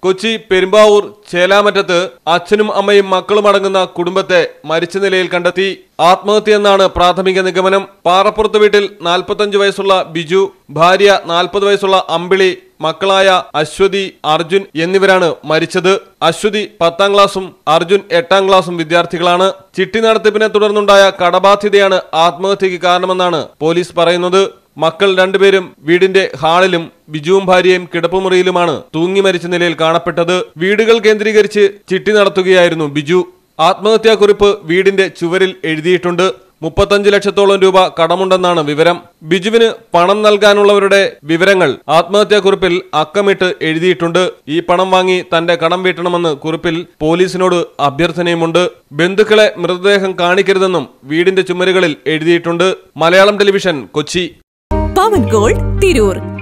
കൊച്ചി പെരുമ്പാവൂർ ചേലാമറ്റത്ത് അച്ഛനും അമ്മയും മക്കളും അടങ്ങുന്ന കുടുംബത്തെ മരിച്ച നിലയിൽ കണ്ടെത്തി ആത്മഹത്യയെന്നാണ് പ്രാഥമിക നിഗമനം പാറപ്പുറത്ത് വീട്ടിൽ നാൽപ്പത്തഞ്ച് വയസ്സുള്ള ബിജു ഭാര്യ നാൽപ്പത് വയസ്സുള്ള അമ്പിളി മക്കളായ അശ്വതി അർജുൻ എന്നിവരാണ് മരിച്ചത് അശ്വതി പത്താം ക്ലാസ്സും അർജുൻ എട്ടാം ക്ലാസ്സും വിദ്യാർത്ഥികളാണ് ചിട്ടി നടത്തിപ്പിനെ തുടർന്നുണ്ടായ കടബാധ്യതയാണ് ആത്മഹത്യക്ക് കാരണമെന്നാണ് പോലീസ് പറയുന്നത് മക്കൾ രണ്ടുപേരും വീടിന്റെ ഹാളിലും ബിജുവും ഭാര്യയും കിടപ്പുമുറിയിലുമാണ് തൂങ്ങി മരിച്ച നിലയിൽ കാണപ്പെട്ടത് വീടുകൾ കേന്ദ്രീകരിച്ച് ചിട്ടി നടത്തുകയായിരുന്നു ബിജു ആത്മഹത്യാക്കുറിപ്പ് വീടിന്റെ ചുവരിൽ എഴുതിയിട്ടുണ്ട് മുപ്പത്തഞ്ച് ലക്ഷത്തോളം രൂപ കടമുണ്ടെന്നാണ് വിവരം ബിജുവിന് പണം നൽകാനുള്ളവരുടെ വിവരങ്ങൾ ആത്മഹത്യാക്കുറിപ്പിൽ അക്കമിട്ട് എഴുതിയിട്ടുണ്ട് ഈ പണം വാങ്ങി തന്റെ കടം വീട്ടണമെന്ന് കുറിപ്പിൽ പോലീസിനോട് അഭ്യർത്ഥനയുമുണ്ട് ബന്ധുക്കളെ മൃതദേഹം കാണിക്കരുതെന്നും വീടിന്റെ ചുമരുകളിൽ എഴുതിയിട്ടുണ്ട് മലയാളം ടെലിവിഷൻ കൊച്ചി പവൻ ഗോൾഡ് തിരൂർ